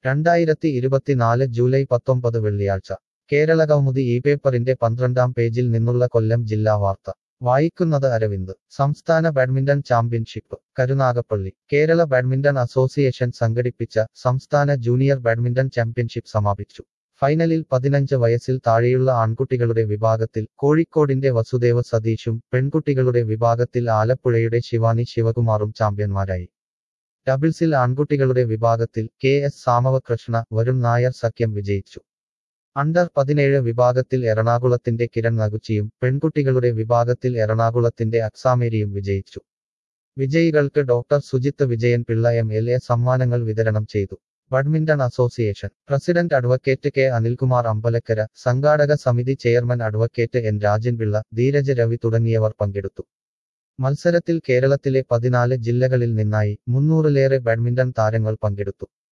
രണ്ടായിരത്തി ഇരുപത്തിനാല് ജൂലൈ പത്തൊമ്പത് വെള്ളിയാഴ്ച കേരളകൗമുദി ഈ പേപ്പറിന്റെ പന്ത്രണ്ടാം പേജിൽ നിന്നുള്ള കൊല്ലം ജില്ലാ വാർത്ത വായിക്കുന്നത് അരവിന്ദ് സംസ്ഥാന badminton championship Karunagappally Kerala badminton association സംഘടിപ്പിച്ച സംസ്ഥാന ജൂനിയർ ബാഡ്മിന്റൺ ചാമ്പ്യൻഷിപ്പ് സമാപിച്ചു ഫൈനലിൽ പതിനഞ്ച് വയസ്സിൽ താഴെയുള്ള ആൺകുട്ടികളുടെ വിഭാഗത്തിൽ കോഴിക്കോടിന്റെ വസുദേവ സതീഷും പെൺകുട്ടികളുടെ വിഭാഗത്തിൽ ആലപ്പുഴയുടെ ശിവാനി ശിവകുമാറും ചാമ്പ്യന്മാരായി ഡബിൾസിൽ ആൺകുട്ടികളുടെ വിഭാഗത്തിൽ കെ എസ് സാമവകൃഷ്ണ വരുൺ നായർ സഖ്യം വിജയിച്ചു അണ്ടർ പതിനേഴ് വിഭാഗത്തിൽ എറണാകുളത്തിന്റെ കിരൺ നഗുച്ചിയും പെൺകുട്ടികളുടെ വിഭാഗത്തിൽ എറണാകുളത്തിന്റെ അക്സാമേരിയും വിജയിച്ചു വിജയികൾക്ക് doctor Sujith Vijayan Pillai M L A സമ്മാനങ്ങൾ വിതരണം ചെയ്തു badminton association president advocate K Anilkumar Ambalakkara സംഘാടക സമിതി chairman advocate N Rajanpillai Dheeraj Ravi തുടങ്ങിയവർ പങ്കെടുത്തു മത്സരത്തിൽ കേരളത്തിലെ പതിനാല് ജില്ലകളിൽ നിന്നായി മുന്നൂറിലേറെ ബാഡ്മിന്റൺ താരങ്ങൾ പങ്കെടുത്തു